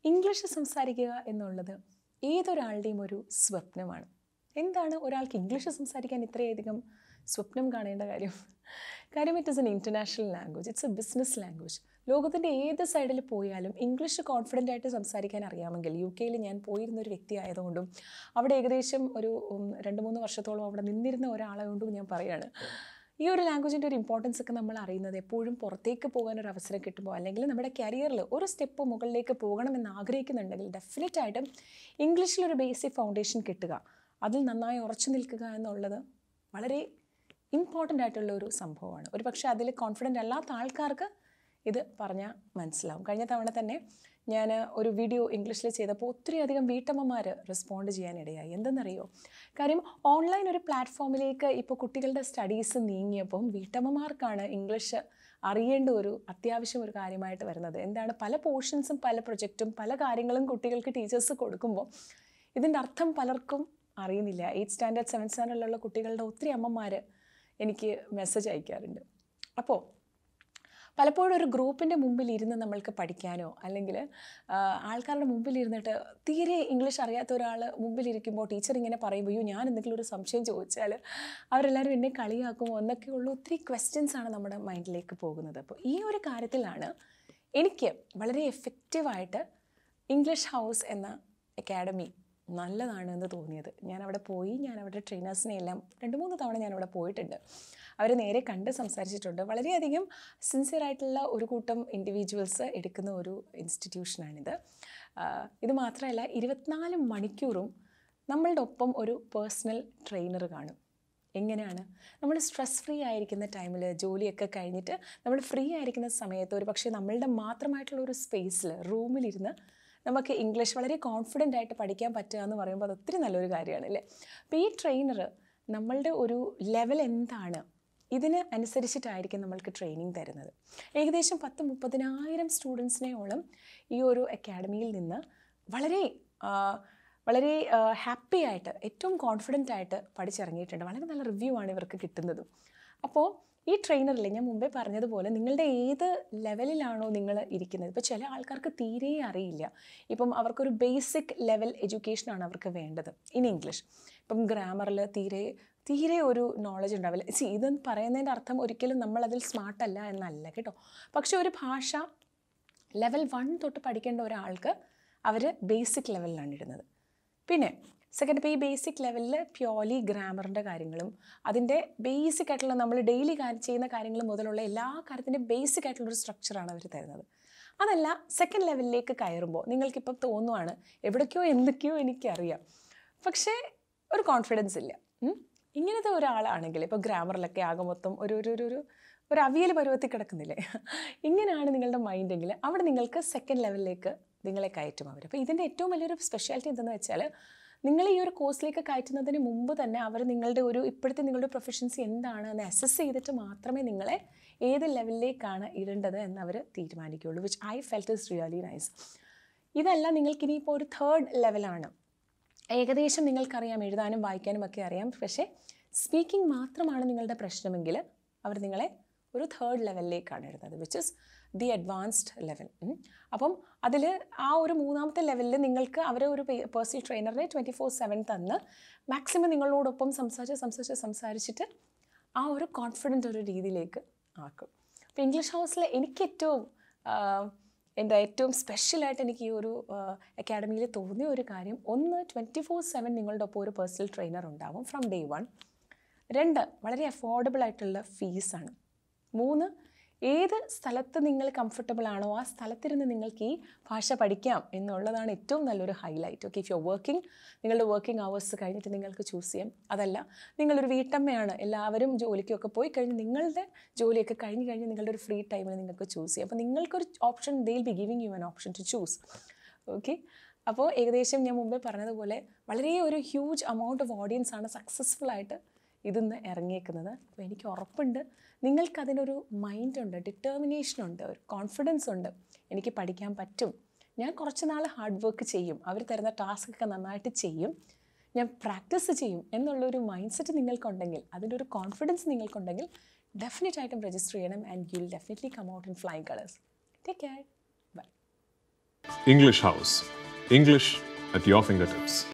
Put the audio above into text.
English സംസാരിക്കുക എന്നുള്ളത് ഏതൊരാളുടെയും ഒരു സ്വപ്നമാണ് എന്താണ് ഒരാൾക്ക് ഇംഗ്ലീഷ് സംസാരിക്കാൻ ഇത്രയധികം സ്വപ്നം കാണേണ്ട കാര്യം കാര്യം it is an international language it's a business language ലോകത്തിൻ്റെ ഏത് സൈഡിൽ പോയാലും ഇംഗ്ലീഷ് കോൺഫിഡൻ്റ് ആയിട്ട് സംസാരിക്കാൻ അറിയാമെങ്കിൽ യു കെയിൽ ഞാൻ പോയിരുന്ന ഒരു വ്യക്തി ആയതുകൊണ്ടും അവിടെ ഏകദേശം ഒരു ഉം, രണ്ട് മൂന്ന് വർഷത്തോളം അവിടെ നിന്നിരുന്ന ഒരാളെ കൊണ്ടും ഞാൻ പറയാണ് ഈ ഒരു ലാംഗ്വേജിൻ്റെ ഒരു ഇമ്പോർട്ടൻസ് ഒക്കെ നമ്മൾ അറിയുന്നത് എപ്പോഴും പുറത്തേക്ക് പോകാൻ ഒരു അവസരം കിട്ടുമ്പോൾ അല്ലെങ്കിൽ നമ്മുടെ കരിയറിൽ ഒരു സ്റ്റെപ്പ് മുകളിലേക്ക് പോകണമെന്ന് ആഗ്രഹിക്കുന്നുണ്ടെങ്കിൽ ഡെഫിനറ്റ് ആയിട്ടും ഇംഗ്ലീഷിലൊരു ബേസിക് ഫൗണ്ടേഷൻ കിട്ടുക അതിൽ നന്നായി ഉറച്ചു നിൽക്കുക എന്നുള്ളത് വളരെ ഇമ്പോർട്ടൻ്റ് ആയിട്ടുള്ള ഒരു സംഭവമാണ് ഒരു പക്ഷേ അതിൽ കോൺഫിഡൻ്റ് അല്ലാത്ത ആൾക്കാർക്ക് ഇത് പറഞ്ഞാൽ മനസ്സിലാവും കഴിഞ്ഞ തവണ തന്നെ ഞാൻ ഒരു വീഡിയോ ഇംഗ്ലീഷിൽ ചെയ്തപ്പോൾ ഒത്തിരി അധികം വീട്ടമ്മമാർ റെസ്പോണ്ട് ചെയ്യാനിടയായി എന്തെന്നറിയോ കാര്യം ഓൺലൈൻ ഒരു പ്ലാറ്റ്ഫോമിലേക്ക് ഇപ്പോൾ കുട്ടികളുടെ സ്റ്റഡീസ് നീങ്ങിയപ്പം വീട്ടമ്മമാർക്കാണ് ഇംഗ്ലീഷ് അറിയേണ്ട ഒരു അത്യാവശ്യം ഒരു കാര്യമായിട്ട് വരുന്നത് എന്താണ് പല പോർഷൻസും പല പ്രൊജക്റ്റും പല കാര്യങ്ങളും കുട്ടികൾക്ക് ടീച്ചേഴ്സ് കൊടുക്കുമ്പോൾ ഇതിൻ്റെ അർത്ഥം പലർക്കും അറിയുന്നില്ല എയ്ത്ത് സ്റ്റാൻഡേർഡ് സെവൻത് സ്റ്റാൻഡേർഡിലുള്ള കുട്ടികളുടെ ഒത്തിരി അമ്മമാർ എനിക്ക് മെസ്സേജ് അയക്കാറുണ്ട് അപ്പോൾ പലപ്പോഴും ഒരു ഗ്രൂപ്പിൻ്റെ മുമ്പിൽ ഇരുന്ന് നമ്മൾക്ക് പഠിക്കാനോ അല്ലെങ്കിൽ ആ, ആൾക്കാരുടെ മുമ്പിൽ ഇരുന്നിട്ട് തീരെ ഇംഗ്ലീഷ് അറിയാത്ത ഒരാൾ മുമ്പിലിരിക്കുമ്പോൾ ടീച്ചർ ഇങ്ങനെ പറയുമ്പോൾ അയ്യോ ഞാൻ എന്തെങ്കിലും ഒരു സംശയം ചോദിച്ചാൽ അവരെല്ലാവരും എന്നെ കളിയാക്കുമോ എന്നൊക്കെയുള്ള ഒത്തിരി ക്വസ്റ്റ്യൻസ് ആണ് നമ്മുടെ മൈൻഡിലേക്ക് പോകുന്നത് അപ്പോൾ ഈ ഒരു കാര്യത്തിലാണ് എനിക്ക് വളരെ എഫക്റ്റീവായിട്ട് ഇംഗ്ലീഷ് ഹൗസ് എന്ന അക്കാഡമി നല്ലതാണ് എന്ന് തോന്നിയത് ഞാൻ അവിടെ പോയി ഞാൻ അവിടെ ട്രെയിനേഴ്സിനെ എല്ലാം രണ്ട് മൂന്ന് തവണ ഞാൻ അവിടെ പോയിട്ടുണ്ട് അവർ നേരെ കണ്ട് സംസാരിച്ചിട്ടുണ്ട് വളരെയധികം സിൻസിയർ ആയിട്ടുള്ള ഒരു കൂട്ടം ഇൻഡിവിജ്വൽസ് എടുക്കുന്ന ഒരു ഇൻസ്റ്റിറ്റ്യൂഷനാണിത് ആഹ് ഇത് മാത്രമല്ല ഇരുപത്തിനാല് മണിക്കൂറും നമ്മളുടെ ഒപ്പം ഒരു പേഴ്സണൽ ട്രെയിനർ കാണും എങ്ങനെയാണ് നമ്മൾ സ്ട്രെസ് ഫ്രീ ആയിരിക്കുന്ന ടൈമിൽ ജോലിയൊക്കെ കഴിഞ്ഞിട്ട് നമ്മൾ ഫ്രീ ആയിരിക്കുന്ന സമയത്ത് ഒരു പക്ഷേ നമ്മളുടെ മാത്രമായിട്ടുള്ള ഒരു സ്പേസിൽ റൂമിലിരുന്ന് നമുക്ക് ഇംഗ്ലീഷ് വളരെ കോൺഫിഡൻ്റ് ആയിട്ട് പഠിക്കാൻ പറ്റുക എന്ന് പറയുമ്പോൾ അത് ഒത്തിരി നല്ലൊരു കാര്യമാണ് അല്ലേ അപ്പോൾ ഈ ട്രെയിനർ നമ്മളുടെ ഒരു ലെവൽ എന്താണ് ഇതിന് അനുസരിച്ചിട്ടായിരിക്കും നമ്മൾക്ക് ട്രെയിനിങ് തരുന്നത് ഏകദേശം പത്ത് മുപ്പതിനായിരം സ്റ്റുഡൻസിനെയോളം ഈ ഒരു അക്കാഡമിയിൽ നിന്ന് വളരെ ആ, വളരെ ഹാപ്പി ആയിട്ട് ഏറ്റവും കോൺഫിഡൻ്റ് ആയിട്ട് പഠിച്ചിറങ്ങിയിട്ടുണ്ട് വളരെ നല്ല റിവ്യൂ ആണ് ഇവർക്ക് കിട്ടുന്നതും അപ്പോൾ ഈ ട്രെയിനറിൽ ഞാൻ മുമ്പേ പറഞ്ഞതുപോലെ നിങ്ങളുടെ ഏത് ലെവലിലാണോ നിങ്ങൾ ഇരിക്കുന്നത് ഇപ്പോൾ ചില ആൾക്കാർക്ക് തീരെ അറിയില്ല ഇപ്പം അവർക്കൊരു ബേസിക് ലെവൽ എഡ്യൂക്കേഷനാണ് അവർക്ക് വേണ്ടത് ഇൻ ഇംഗ്ലീഷ് ഇപ്പം ഗ്രാമറിൽ തീരെ തീരെ ഒരു നോളജ് ഉണ്ടാവില്ല സി ഇതെന്ന് പറയുന്നതിൻ്റെ അർത്ഥം ഒരിക്കലും നമ്മളതിൽ സ്മാർട്ടല്ല എന്നല്ല കേട്ടോ പക്ഷേ ഒരു ഭാഷ ലെവൽ വൺ തൊട്ട് പഠിക്കേണ്ട ഒരാൾക്ക് അവർ ബേസിക് ലെവലിലാണ് ഇടുന്നത് പിന്നെ സെക്കൻഡ് ഇപ്പോൾ ഈ ബേസിക് ലെവലിൽ പ്യോർലി ഗ്രാമറിൻ്റെ കാര്യങ്ങളും അതിൻ്റെ ബേസിക് ആയിട്ടുള്ള നമ്മൾ ഡെയിലി ചെയ്യുന്ന കാര്യങ്ങൾ മുതലുള്ള എല്ലാ കാര്യത്തിൻ്റെ ബേസിക് ആയിട്ടുള്ള ഒരു സ്ട്രക്ചറാണ് അവർ തരുന്നത് അതല്ല സെക്കൻഡ് ലെവലിലേക്ക് കയറുമ്പോൾ നിങ്ങൾക്കിപ്പം തോന്നുവാണ് എവിടേക്കോ എന്തൊക്കെയോ എനിക്കറിയാം പക്ഷേ ഒരു കോൺഫിഡൻസ് ഇല്ല ഉം. ഇങ്ങനത്തെ ഒരാളാണെങ്കിൽ ഇപ്പോൾ ഗ്രാമറിലൊക്കെ ആകെ മൊത്തം ഒരു ഒരു ഒരു ഒരു ഒരു അവിയൽ പരുവത്തിൽ കിടക്കുന്നില്ലേ ഇങ്ങനെയാണ് നിങ്ങളുടെ മൈൻഡെങ്കിൽ അവിടെ നിങ്ങൾക്ക് സെക്കൻഡ് ലെവലിലേക്ക് നിങ്ങളെ കയറ്റും അവർ അപ്പോൾ ഇതിൻ്റെ ഏറ്റവും വലിയൊരു സ്പെഷ്യാലിറ്റി എന്തെന്ന് വെച്ചാൽ നിങ്ങൾ ഈ ഒരു കോഴ്സിലേക്ക് കയറ്റുന്നതിന് മുമ്പ് തന്നെ അവർ നിങ്ങളുടെ ഒരു ഇപ്പോഴത്തെ നിങ്ങളുടെ പ്രൊഫഷൻസി എന്താണ് എന്ന് അസസ് ചെയ്തിട്ട് മാത്രമേ നിങ്ങളെ ഏത് ലെവലിലേക്കാണ് ഇടേണ്ടത് എന്ന് അവർ തീരുമാനിക്കുകയുള്ളൂ which I felt is really nice ഇതല്ല നിങ്ങൾക്കിനിയിപ്പോൾ ഒരു തേർഡ് ലെവലാണ് ഏകദേശം നിങ്ങൾക്കറിയാം എഴുതാനും വായിക്കാനും ഒക്കെ അറിയാം പക്ഷേ സ്പീക്കിംഗ് മാത്രമാണ് നിങ്ങളുടെ പ്രശ്നമെങ്കിൽ അവർ നിങ്ങളെ ഒരു തേർഡ് ലെവലിലേക്കാണ് ഇടുന്നത് which is the advanced level അപ്പം അതിൽ ആ ഒരു മൂന്നാമത്തെ ലെവലിൽ നിങ്ങൾക്ക് അവർ ഒരു പേഴ്സണൽ ട്രെയിനറിനെ ട്വൻറ്റി ഫോർ സെവൻ തന്ന് മാക്സിമം നിങ്ങളോടൊപ്പം സംസാരിച്ച് സംസാരിച്ച് സംസാരിച്ചിട്ട് ആ ഒരു കോൺഫിഡൻ്റ് ഒരു രീതിയിലേക്ക് ആക്കും അപ്പോൾ ഇംഗ്ലീഷ് ഹൗസിൽ എനിക്ക് ഏറ്റവും ആഹ്, എൻ്റെ ഏറ്റവും സ്പെഷ്യലായിട്ട് എനിക്ക് ഈ ഒരു അക്കാഡമിയിൽ തോന്നിയ ഒരു കാര്യം ഒന്ന് ട്വൻറ്റി ഫോർ സെവൻ നിങ്ങളുടെ ഒപ്പം ഒരു പേഴ്സണൽ ട്രെയിനർ ഉണ്ടാവും ഫ്രം ഡേ വൺ രണ്ട് വളരെ അഫോർഡബിൾ ആയിട്ടുള്ള ഫീസാണ് മൂന്ന് ഏത് സ്ഥലത്ത് നിങ്ങൾ കംഫർട്ടബിൾ ആണോ ആ സ്ഥലത്തിരുന്ന് നിങ്ങൾക്ക് ഈ ഭാഷ പഠിക്കാം എന്നുള്ളതാണ് ഏറ്റവും നല്ലൊരു highlight okay if you working നിങ്ങളുടെ വർക്കിംഗ് അവേഴ്സ് കഴിഞ്ഞിട്ട് നിങ്ങൾക്ക് ചൂസ് ചെയ്യാം അതല്ല നിങ്ങളൊരു വീട്ടമ്മയാണ് എല്ലാവരും ജോലിക്കൊക്കെ പോയി കഴിഞ്ഞ് നിങ്ങളുടെ ജോലിയൊക്കെ കഴിഞ്ഞ് കഴിഞ്ഞ് നിങ്ങളുടെ ഒരു ഫ്രീ ടൈമിൽ നിങ്ങൾക്ക് ചൂസ് ചെയ്യാം അപ്പോൾ നിങ്ങൾക്കൊരു option they be giving you an option to choose okay അപ്പോൾ ഏകദേശം ഞാൻ മുമ്പേ പറഞ്ഞതുപോലെ വളരെ ഒരു ഹ്യൂജ് എമൗണ്ട് ഓഫ് ഓഡിയൻസ് ആണ് സക്സസ്ഫുൾ ആയിട്ട് ഇതിന്ന് ഇറങ്ങിയേക്കുന്നത് അപ്പോൾ എനിക്ക് ഉറപ്പുണ്ട് നിങ്ങൾക്കതിനൊരു മൈൻഡുണ്ട് ഡിറ്റർമിനേഷൻ ഉണ്ട് ഒരു കോൺഫിഡൻസ് ഉണ്ട് എനിക്ക് പഠിക്കാൻ പറ്റും ഞാൻ കുറച്ച് നാൾ ഹാർഡ് വർക്ക് ചെയ്യും അവർ തരുന്ന ടാസ്ക് ഒക്കെ നന്നായിട്ട് ചെയ്യും ഞാൻ പ്രാക്ടീസ് ചെയ്യും എന്നുള്ളൊരു മൈൻഡ് സെറ്റ് നിങ്ങൾക്കുണ്ടെങ്കിൽ അതിൻ്റെ ഒരു കോൺഫിഡൻസ് നിങ്ങൾക്കുണ്ടെങ്കിൽ ഡെഫിനറ്റ് ആയിട്ടും രജിസ്റ്റർ ചെയ്യണം and you will definitely come out in flying colours take care English House. English at your fingertips.